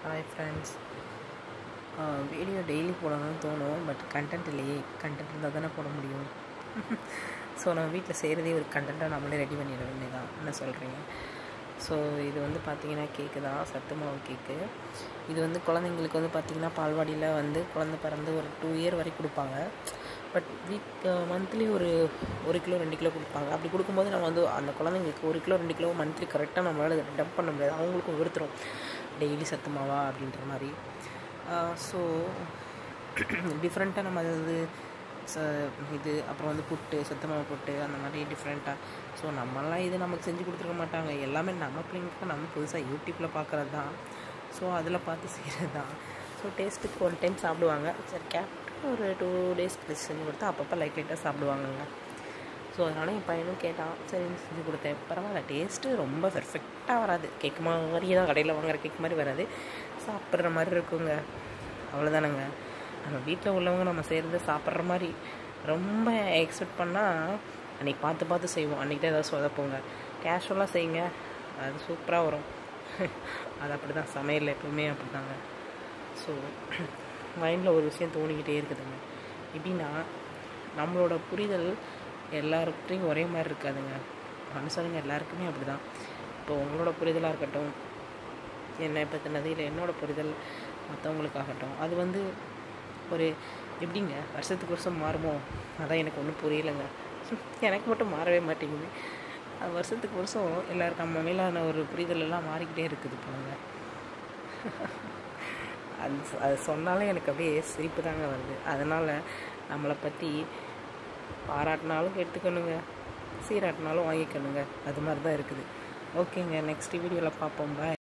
hi friends video daily போடணும்னு தோணும் but content இல்லையே கண்டென்ட் இருந்தால் தானே போட முடியும் ஸோ நம்ம வீட்டில் செய்கிறதே ஒரு கண்டென்ட்டாக நம்மளே ரெடி பண்ணிட வேண்டியதான் என்ன சொல்கிறீங்க ஸோ இது வந்து பார்த்திங்கன்னா கேக்கு தான் சத்து மாவு கேக்கு இது வந்து குழந்தைங்களுக்கு வந்து பார்த்திங்கன்னா பால்வாடியில் வந்து குழந்த பிறந்து ஒரு டூ இயர் வரைக்கும் கொடுப்பாங்க பட் வீக் மந்த்லி ஒரு ஒரு கிலோ ரெண்டு கிலோ கொடுப்பாங்க அப்படி கொடுக்கும்போது நம்ம வந்து அந்த குழந்தைங்களுக்கு ஒரு கிலோ ரெண்டு கிலோ மந்த்லி கரெக்டாக நம்மளால் டம்ப் பண்ண முடியாது அவங்களுக்கும் வெறுத்துரும் டெய்லி சத்து மாவா அப்படின்ற மாதிரி ஸோ டிஃப்ரெண்ட்டாக நம்ம அது ச இது அப்புறம் வந்து புட்டு சத்தமாவை புட்டு அந்த மாதிரி டிஃப்ரெண்ட்டாக ஸோ நம்மளாம் இது நமக்கு செஞ்சு கொடுத்துருக்க மாட்டாங்க எல்லாமே நம்ம பிள்ளைங்களுக்கு நம்ம புதுசாக யூடியூப்பில் பார்க்குறது தான் ஸோ அதில் பார்த்து செய்கிறது தான் ஸோ டேஸ்ட்டுக்கு ஒன் டைம் சாப்பிடுவாங்க சரி கேப்டன் ஒரு டூ டேஸ் கழிச்சு செஞ்சு கொடுத்தா அப்பப்போ லைட் லைட்டாக சாப்பிடுவாங்கங்க ஸோ அதனால் என் பையனும் கேட்டான் சரி செஞ்சு கொடுத்தேன் பரவாயில்ல டேஸ்ட்டு ரொம்ப பெர்ஃபெக்டாக வராது கேக் மாதிரி தான் கடையில் வாங்குற கேக் மாதிரி வராது சாப்பிட்ற மாதிரி இருக்குங்க அவ்வளோதானங்க நம்ம வீட்டில் உள்ளவங்க நம்ம செய்கிறது சாப்பிட்ற மாதிரி ரொம்ப எக்ஸ்பெக்ட் பண்ணால் அன்றைக்கி பார்த்து பார்த்து செய்வோம் அன்றைக்கி தான் ஏதாவது சொதப்போங்க கேஷுவலாக செய்யுங்க அது சூப்பராக வரும் அது அப்படி தான் சமையல் எப்பவுமே அப்படி தாங்க ஸோ மைண்டில் ஒரு விஷயம் தோணிக்கிட்டே இருக்குதுங்க எப்படின்னா நம்மளோட புரிதல் எல்லாருக்கிட்டையும் ஒரே மாதிரி இருக்காதுங்க மனுஷனுங்க எல்லாருக்குமே அப்படி தான் இப்போ உங்களோட புரிதலாக இருக்கட்டும் என்னை பற்றினது இல்லை என்னோடய புரிதல் மற்றவங்களுக்காகட்டும் அது வந்து ஒரு எப்படிங்க வருஷத்துக்கு வருஷம் மாறுமோ அதான் எனக்கு ஒன்றும் புரியலைங்க எனக்கு மட்டும் மாறவே மாட்டேங்குது அது வருஷத்துக்கு வருஷம் எல்லாருக்கும் நம்ம மேலான ஒரு புரிதல் எல்லாம் மாறிக்கிட்டே இருக்குது போங்க அது அது சொன்னாலே எனக்கு அப்படியே சிரிப்பு தாங்க வருது அதனால் நம்மளை பற்றி பாராட்டினாலும் எடுத்துக்கணுங்க சீராட்டினாலும் வாங்கிக்கணுங்க அது மாதிரி தான் இருக்குது ஓகேங்க நெக்ஸ்ட் வீடியோவில் பார்ப்போம் பாய்